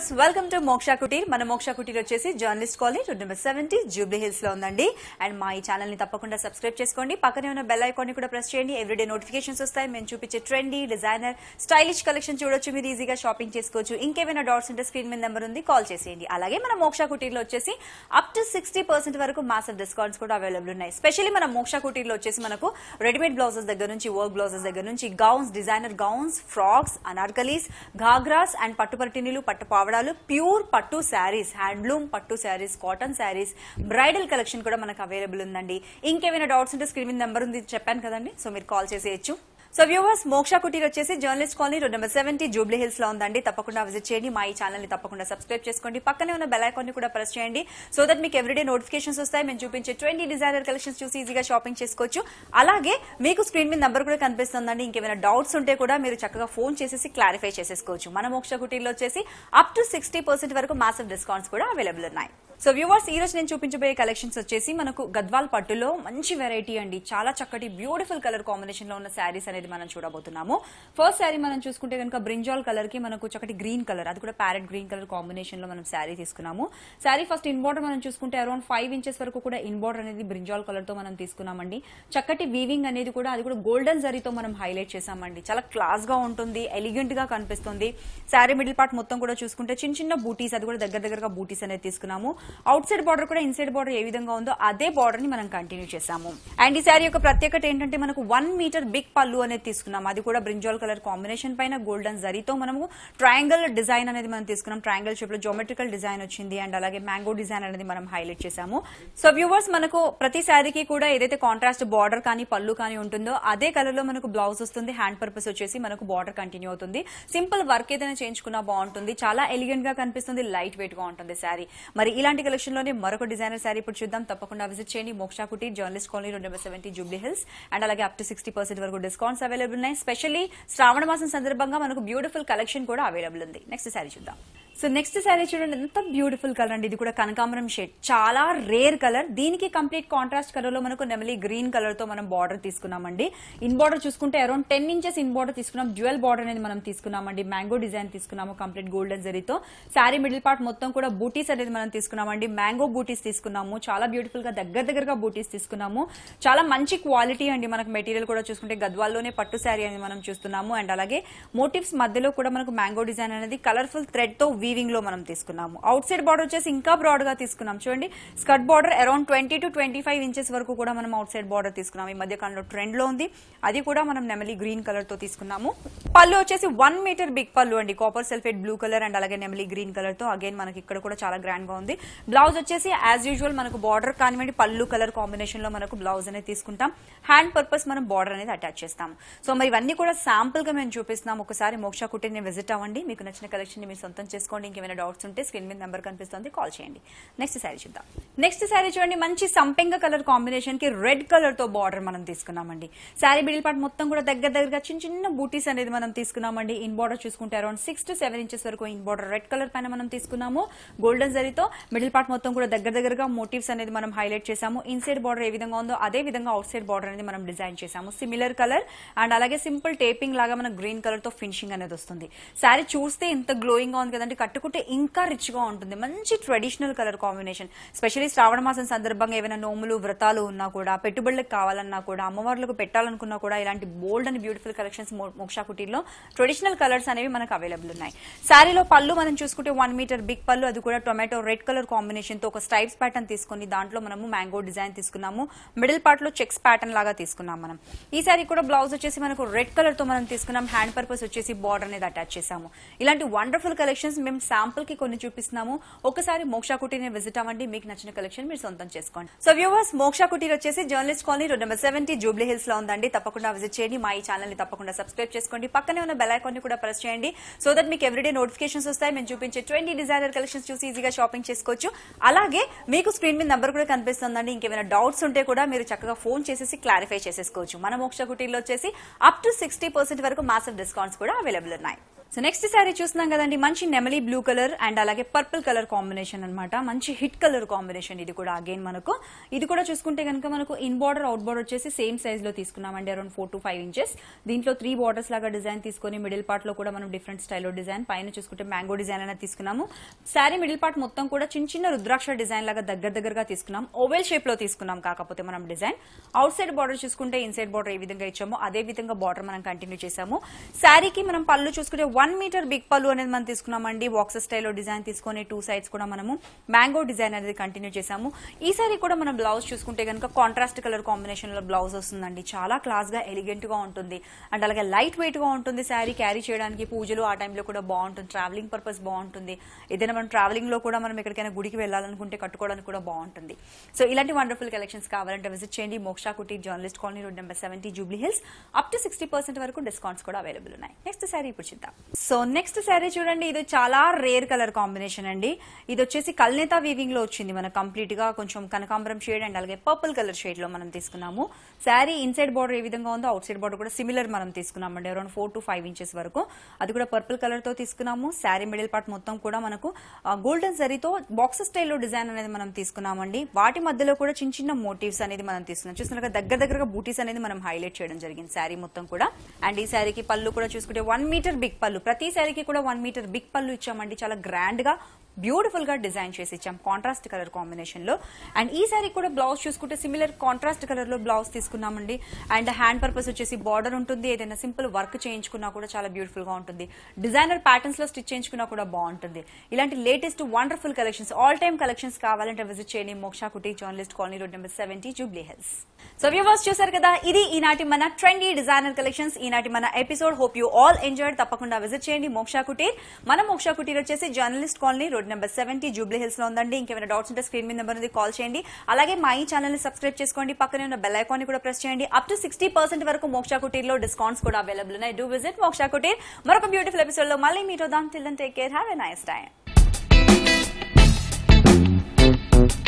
viewers welcome to మోక్ష కుటీర్ మన మోక్ష కుటీర్ వచ్చేసి journalist colony road number seventy Jubilee Hills లో ఉందండి అండ్ మా ఈ ఛానల్ ని తప్పకుండా సబ్స్క్రైబ్ చేసుకోండి పక్కనే ఉన్న బెల్ ఐకాన్ ని కూడా ప్రెస్ చేయండి ఎవ్రీడే నోటిఫికేషన్స్ వస్తాయి మేము చూపించే ట్రెండీ డిజైనర్ స్టైలిష్ కలెక్షన్ చూడొచ్చు మీరు ఈజీగా షాపింగ్ చేసుకోవచ్చు ఇంకేమైనా డౌట్స్ ఉంటే స్క్రీన్ మీద నెంబర్ ఉంది కాల్ చేసేయండి అలాగే మన మోక్ష కుటీర్ లో వచ్చేసి అప్ టు సిక్స్టీ పర్సెంట్ వరకు మాసివ్ డిస్కౌంట్స్ కూడా అవైలబుల్ ఉన్నాయి స్పెషల్లీ మన మోక్ష కుటీర్ లో వచ్చేసి మనకు రెడీమేడ్ బ్లౌజెస్ దగ్గర నుంచి వర్క్ బ్లౌజెస్ దగ్గర నుంచి gowns designer gowns frocks anarkalis ghagras and పట్టు పట్టినీలు పట్టు పావడాలు ప్యూర్ పట్టు శారీస్ హ్యాండ్లూమ్ పట్టు saris cotton saris bridal collection కూడా మనకు అవైలబుల్ ఉందండి ఇంకేమైనా డౌట్స్ ఉంటే స్క్రీన్ మీద నెంబర్ ఉంది చెప్పాను కదండి సో మీరు కాల్ చేసేయచ్చు సో వ్యూవర్స్ మోక్ష కుటీర్ వచ్చేసి journalist colony road number seventy Jubilee Hills లో ఉందండి తప్పకుండా విజిట్ చేయండి మా ఈ ఛానల్ ని తప్పకుండా సబ్స్క్రైబ్ చేసుకోండి పక్కనే ఉన్న బెల్ ఐకాన్ ని కూడా ప్రెస్ చేయండి సో దట్ మీకు ఎవ్రీడే నోటిఫికేషన్స్ వస్తాయి మేము చూపించే ట్వంటీ డిజైనర్ కలెక్షన్స్ చూసి ఈజీగా షాపింగ్ చేసుకోవచ్చు అలాగే మీకు స్క్రీన్ మీద నెంబర్ కూడా కనిపిస్తుందండి ఇంకేమైనా డౌట్స్ ఉంటే కూడా మీరు చక్కగా ఫోన్ చేసేసి క్లారిఫై చేసేసుకోవచ్చు మన మోక్ష కుటీర్లో వచ్చేసి అప్ టు సిక్స్టీ పర్సెంట్ వరకు మాసివ్ డిస్కౌంట్స్ కూడా అవైలబుల్ ఉన్నాయి సో వ్యూవర్స్ ఈ రోజు నేను చూపించబోయే కలెక్షన్స్ వచ్చేసి మనకు గద్వాల్ పట్టులో మంచి వెరైటీ అండి చాలా చక్కటి బ్యూటిఫుల్ కలర్ కాంబినేషన్ లో ఉన్న శారీస్ అనేది మనం చూడబోతున్నాము ఫస్ట్ శారీ మనం చూసుకుంటే కనుక బ్రింజాల్ కలర్ కి మనకు చక్కటి గ్రీన్ కలర్ అది కూడా ప్యారెట్ గ్రీన్ కలర్ కాంబినేషన్ లో మనం శారీ తీసుకున్నాము శారీ ఫస్ట్ ఇన్ బార్డర్ మనం చూసుకుంటే అరౌండ్ ఫైవ్ ఇంచెస్ వరకు కూడా ఇన్ బార్డర్ అనేది బ్రింజాల్ కలర్ తో మనం తీసుకున్నామండి చక్కటి వీవింగ్ అనేది కూడా అది కూడా గోల్డెన్ జరీతో మనం హైలైట్ చేసామండి చాలా క్లాస్ గా ఉంటుంది ఎలిగెంట్ గా కనిపిస్తుంది శారీ మిడిల్ పార్ట్ మొత్తం కూడా చూసుకుంటే చిన్న చిన్న బూటీస్ అది కూడా దగ్గర దగ్గరగా బూటీస్ అనేది తీసుకున్నాము అవుట్ సైడ్ బార్డర్ కూడా ఇన్సైడ్ బార్డర్ ఏ విధంగా ఉందో అదే బార్డర్ ని మనం కంటిన్యూ చేసాము అండ్ ఈ శారీ యొక్క ప్రత్యేకత ఏంటంటే మనకు వన్ మీటర్ బిగ్ పళ్ళు అనేది తీసుకున్నాం అది కూడా బ్రింజాల్ కలర్ కాంబినేషన్ పైన గోల్డెన్ జరీతో మనము ట్రయాంగిల్ డిజైన్ అనేది మనం తీసుకున్నాం ట్రయాంగిల్ షేప్ లో జోమెట్రికల్ డిజైన్ వచ్చింది అండ్ అలాగే మ్యాంగో డిజైన్ అనేది మనం హైలైట్ చేసాము సో వ్యూవర్స్ మనకు ప్రతి శారీకి కూడా ఏదైతే కాంట్రాస్ట్ బార్డర్ కానీ పళ్ళు కానీ ఉంటుందో అదే కలర్ లో మనకు బ్లౌజ్ వస్తుంది హ్యాండ్ పర్పస్ వచ్చేసి మనకు బార్డర్ కంటిన్యూ అవుతుంది సింపుల్ వర్క్ ఏదైనా చేయించుకున్నా బాగుంటుంది చాలా ఎలిగెంట్ గా కనిపిస్తుంది లైట్ వెయిట్ గా ఉంటుంది శారీ మరి ఇలాంటి కలెక్షన్ లోనే మరొక డిజైనర్ శారీ ఇప్పుడు చూద్దాం తప్పకుండా విజిట్ చేయండి మోక్షా కుటీ జర్నలిస్ట్ కాలనీ రెండు number seventy Jubilee Hills and అలాగే అప్ టు సిక్స్టీ పర్సెంట్ వరకు డిస్కౌంట్స్ అవైలబుల్ ఉన్నాయి స్పెషల్లీ శ్రావణ మాసం సందర్భంగా మనకు బ్యూటిఫుల్ కలెక్షన్ కూడా అవైలబుల్ ఉంది నెక్స్ట్ శారీ చూద్దాం సో నెక్స్ట్ శారీ చూడండి ఎంత బ్యూటిఫుల్ కలర్ అండి ఇది కూడా కనకాంబరం షేడ్ చాలా రేర్ కలర్ దీనికి కంప్లీట్ కాంట్రాస్ట్ కలర్ లో మనకు నెమలి గ్రీన్ కలర్ తో మనం బార్డర్ తీసుకున్నామండి ఇన్ బార్డర్ చూసుకుంటే around ten inches in border తీసుకున్నాం డ్యూయల్ బార్డర్ అనేది మనం తీసుకున్నామండి మ్యాంగో డిజైన్ తీసుకున్నాము కంప్లీట్ గోల్డెన్ జరీతో శారీ మిడిల్ పార్ట్ మొత్తం కూడా బూటీస్ అనేది మనం తీసుకున్నామండి మ్యాంగో బూటీస్ తీసుకున్నాము చాలా బ్యూటిఫుల్ గా దగ్గర దగ్గరగా బూటీస్ తీసుకున్నాము చాలా మంచి క్వాలిటీ అండి మనకు మెటీరియల్ కూడా చూసుకుంటే గద్వాల్లోనే పట్టు శారీ అనేది మనం చూస్తున్నాము అండ్ అలాగే మోటివ్స్ మధ్యలో కూడా మనకు మ్యాంగో డిజైన్ అనేది కలర్ఫుల్ థ్రెడ్ తో వీవింగ్ లో మనం తీసుకున్నాము అవుట్ సైడ్ బార్డర్ వచ్చేసి ఇంకా బ్రాడ్ గా తీసుకున్నాం చూడండి skirt border around twenty to twenty five inches వరకు కూడా మనం అవుట్ సైడ్ బార్డర్ తీసుకున్నాం ఈ మధ్య కాలంలో ట్రెండ్ లో ఉంది అది కూడా మనం నెమలి గ్రీన్ కలర్ తో తీసుకున్నాము పళ్ళు వచ్చేసి వన్ మీటర్ బిగ్ పళ్ళు అండి copper sulphate blue colour and అలాగే నెమలి గ్రీన్ కలర్ తో అగైన్ మనకి ఇక్కడ కూడా చాలా గ్రాండ్ గా ఉంది బ్లౌజ్ వచ్చేసి యాజ్ యూజువల్ మనకు బార్డర్ కానివ్వండి పళ్ళు కలర్ కాంబినేషన్ లో మనకు బ్లౌజ్ అనేది తీసుకుంటాం హ్యాండ్ పర్పస్ మనం బార్డర్ అనేది అటాచ్ చేస్తాం సో మరి ఇవన్నీ కూడా శాంపుల్ గా మేము చూపిస్తున్నాం ఒకసారి మోక్ష కుటీని విజిట్ అవ్వండి మీకు నచ్చిన కలెక్షన్ ని మీరు సొంతం చేసుకోండి ఇంకేమైనా డౌట్స్ ఉంటే స్క్రీన్ మీద నెంబర్ కనిపిస్తుంది కాల్ చేయండి నెక్స్ట్ శారీ చూద్దాం నెక్స్ట్ శారీ చూడండి మంచి సంపెంగ కలర్ కాంబినేషన్ కి రెడ్ కలర్ తో బార్డర్ మనం తీసుకున్నామండి శారీ బిడిల్ పార్ట్ మొత్తం కూడా దగ్గర దగ్గరగా చిన్న చిన్న బూటీస్ అనేది మనం తీసుకున్నామండి ఇన్ బార్డర్ చూసుకుంటే around six to seven inches వరకు ఇన్ బార్డర్ రెడ్ కలర్ పైన మనం తీసుకున్నాము గోల్డెన్ జరీతో మిడిల్ పార్ట్ మొత్తం కూడా దగ్గర దగ్గరగా మోటివ్స్ అనేది మనం హైలైట్ చేసాము ఇన్సైడ్ బార్డర్ ఏ విధంగా ఉందో అదే విధంగా అవుట్ సైడ్ బార్డర్ అనేది మనం డిజైన్ చేసాము సిమిలర్ కలర్ అండ్ అలాగే సింపుల్ టేపింగ్ లాగా మన గ్రీన్ కలర్ తో ఫినిషింగ్ అనేది వస్తుంది శారీ చూస్తే ఇంత గ్లోయింగ్ గా ఉంది కదండి కట్టుకుంటే ఇంకా రిచ్ గా ఉంటుంది మంచి traditional colour combination specially Shravana మాసం సందర్భంగా ఏమైనా నోములు వ్రతాలు ఉన్నా కూడా పెట్టుబడులకు కావాలన్నా కూడా అమ్మవార్లకు పెట్టాలనుకున్నా కూడా ఇలాంటి bold and beautiful collections Moksha కుటీర్లో ట్రెడిషనల్ కలర్స్ అనేవి మనకు అవైలబుల్ ఉన్నాయి శారీలో పళ్ళు మనం చూసుకుంటే వన్ మీటర్ బిగ్ పళ్ళు అది కూడా టొమాటో రెడ్ కలర్ కాంబినేషన్ తో ఒక స్ట్రైప్స్ ప్యాటర్న్ తీసుకుని దాంట్లో మనము మ్యాంగో డిజైన్ తీసుకున్నాము మిడిల్ పార్ట్ లో చెక్స్ ప్యాటర్న్ లాగా తీసుకున్నాం మనం ఈ శారీ కూడా బ్లౌజ్ వచ్చేసి మనకు రెడ్ కలర్ తో మనం తీసుకున్నాం హ్యాండ్ పర్పస్ వచ్చేసి బార్డర్ అనేది అటాచ్ చేసాము ఇలాంటి వండర్ఫుల్ కలెక్షన్స్ మేము శాంపుల్ కి కొన్ని చూపిస్తున్నాము ఒకసారి మోక్షా కుటీని విజిట్ అవ్వండి మీకు నచ్చిన కలెక్షన్ మీరు సొంతం చేసుకోండి సో వ్యూవర్స్ మోక్షా కుటీర్ వచ్చేసి journalist colony road number seventy Jubilee Hills లో ఉందండి తప్పకుండా విజిట్ చేయండి మా ఈ ఛానల్ ని తప్పకుండా సబ్స్క్రైబ్ చేసుకోండి పక్కనే ఉన్న బెల్ ఐకాన్ ని కూడా ప్రెస్ చేయండి సో దట్ మీకు ఎవ్రీడే నోటిఫికేషన్స్ వస్తాయి మేము చూపించే ట్వంటీ డిజైనర్ కలెక్షన్స్ చూసి ఈజీగా షాపింగ్ చేసుకోవచ్చు అలాగే మీకు స్క్రీన్ మీద నెంబర్ కూడా కనిపిస్తుందండి ఇంకేమైనా డౌట్స్ ఉంటే కూడా మీరు చక్కగా ఫోన్ చేసేసి క్లారిఫై చేసేసుకోవచ్చు మన మోక్ష కుటీర్లో వచ్చేసి అప్ టు సిక్స్టీ పర్సెంట్ వరకు మాసివ్ డిస్కౌంట్స్ కూడా అవైలబుల్ ఉన్నాయి సో నెక్స్ట్ శారీ చూస్తున్నాం కదండి మంచి నెమలి బ్లూ కలర్ అండ్ అలాగే పర్పుల్ కలర్ కాంబినేషన్ అన్నమాట మంచి హిట్ కలర్ కాంబినేషన్ ఇది కూడా అగైన్ మనకు ఇది కూడా చూసుకుంటే కనుక మనకు ఇన్ బార్డర్ అవుట్ బార్డర్ వచ్చేసి సేమ్ సైజ్ లో తీసుకున్నామండి around four to five inches దీంట్లో త్రీ బార్డర్స్ లాగా డిజైన్ తీసుకొని మిడిల్ పార్ట్ లో కూడా మనం డిఫరెంట్ స్టైల్లో డిజైన్ పైన చూసుకుంటే మ్యాంగో డిజైన్ అనేది తీసుకున్నాము శారీ మిడిల్ పార్ట్ మొత్తం కూడా చిన్న చిన్న రుద్రాక్ష డిజైన్ లాగా దగ్గర దగ్గరగా తీసుకున్నాం ఓవెల్ షేప్ లో తీసుకున్నాం కాకపోతే మనం డిజైన్ అవుట్ సైడ్ బార్డర్ చూసుకుంటే ఇన్సైడ్ బార్డర్ ఏ విధంగా ఇచ్చామో అదే విధంగా బార్డర్ మనం కంటిన్యూ చేసాము శారీకి మనం పళ్ళు చూసుకుంటే వన్ మీటర్ బిగ్ పళ్ళు అనేది మనం తీసుకున్నామండి బాక్స్ స్టైల్లో డిజైన్ తీసుకొని టూ సైడ్స్ కూడా మనము మ్యాంగో డిజైన్ అనేది కంటిన్యూ చేసాము ఈ సారీ కూడా మనం బ్లౌజ్ చూసుకుంటే కనుక కాంట్రాస్ట్ కలర్ కాంబినేషన్ లో బ్లౌజ్ వస్తుందండి చాలా క్లాస్ గా ఎలిగెంట్ గా ఉంటుంది అండ్ అలాగే లైట్ వెయిట్ గా ఉంటుంది శారీ క్యారీ చేయడానికి పూజలు ఆ టైంలో కూడా బాగుంటుంది ట్రావెలింగ్ పర్పస్ బాగుంటుంది ఏదైనా మనం ట్రావెలింగ్ లో కూడా మనం ఎక్కడికైనా గుడికి వెళ్ళాలనుకుంటే కట్టుకోవడానికి కూడా బాగుంటుంది సో ఇలాంటి వండర్ఫుల్ కలెక్షన్స్ కావాలంటే విజిట్ చేయండి Moksha Kutir journalist colony road number seventy Jubilee Hills up to sixty percent వరకు డిస్కౌంట్స్ కూడా అవైలబుల్ ఉన్నాయి నెక్స్ట్ శారీ ఇప్పుడు చూద్దాం సో నెక్స్ట్ శారీ చూడండి ఇది చాలా రేర్ కలర్ కాంబినేషన్ అండి ఇది వచ్చేసి కల్నేతా వీవింగ్ లో వచ్చింది మన కంప్లీట్ గా కొంచెం కనకాంబరం షేడ్ అండ్ అలాగే పర్పుల్ కలర్ షేడ్ లో మనం తీసుకున్నాము శారీ ఇన్సైడ్ బార్డర్ ఏ విధంగా ఉందో అవుట్ సైడ్ బార్డర్ కూడా సిమిలర్ మనం తీసుకున్నామండి around four to five inches వరకు అది కూడా పర్పుల్ కలర్ తో తీసుకున్నాము శారీ మిడిల్ పార్ట్ మొత్తం కూడా మనకు గోల్డెన్ జరీతో బాక్స్ స్టైల్లో డిజైన్ అనేది మనం తీసుకున్నామండి వాటి మధ్యలో కూడా చిన్న చిన్న మోటివ్స్ అనేది మనం తీసుకున్నాం చూస్తున్నారు కదా, దగ్గర దగ్గరగా బూటీస్ అనేది మనం హైలైట్ చేయడం జరిగింది శారీ మొత్తం కూడా అండ్ ఈ శారీకి పళ్ళు కూడా చూసుకుంటే వన్ మీటర్ బిగ్ పళ్ళు ప్రతి శారీకి కూడా వన్ మీటర్ బిగ్ పళ్ళు ఇచ్చామండి చాలా గ్రాండ్ గా బ్యూటిఫుల్ గా డిజైన్ చేసి ఇచ్చాం కాంట్రాస్ట్ కలర్ కాంబినేషన్ లో అండ్ ఈ సారీ కూడా బ్లౌజ్ చూసుకుంటే సిమిలర్ కాంట్రాస్ట్ కలర్ లో బ్లౌజ్ తీసుకున్నామండి అండ్ హ్యాండ్ పర్పస్ వచ్చేసి బార్డర్ ఉంటుంది ఏదైనా సింపుల్ వర్క్ చేయించుకున్నా కూడా చాలా బ్యూటిఫుల్ గా ఉంటుంది డిజైనర్ ప్యాటర్న్స్ లో స్టిచ్ చేయించుకున్నా కూడా బాగుంటుంది ఇలాంటి latest wonderful collections all time collections కావాలంటే విజిట్ చేయండి Moksha Kutir journalist colony road number seventy Jubilee Hills so viewers చూసారు కదా ఇది ఈనాటి మన ట్రెండీ డిజైనర్ కలెక్షన్స్ ఈనాటి మన episode hope you all enjoyed తప్పకుండా విజిట్ చేయండి మోక్షా కుటీర్ మన మోక్షా కుటీర్ వచ్చేసి journalist colony road number seventy Jubilee Hills లో ఉందండి ఇంకేమైనా డౌట్స్ ఉంటే స్క్రీన్ మీద నెంబర్ ఉంది కాల్ చేయండి అలాగే మా ఈ ఛానల్ ని సబ్స్క్రైబ్ చేసుకోండి పక్కనే ఉన్న బెల్ ఐకాన్ ని కూడా ప్రెస్ చేయండి అప్ టు సిక్స్టీ పర్సెంట్ వరకు మోక్షా కుటీర్ లో డిస్కౌంట్స్ కూడా అవైలబుల్ ఉన్నాయి డూ విజిట్ మోక్షా కుటీర్ మరొక బ్యూటిఫుల్ ఎపిసోడ్ లో మళ్ళీ మీట్ అవుదాం till then take care have a nice time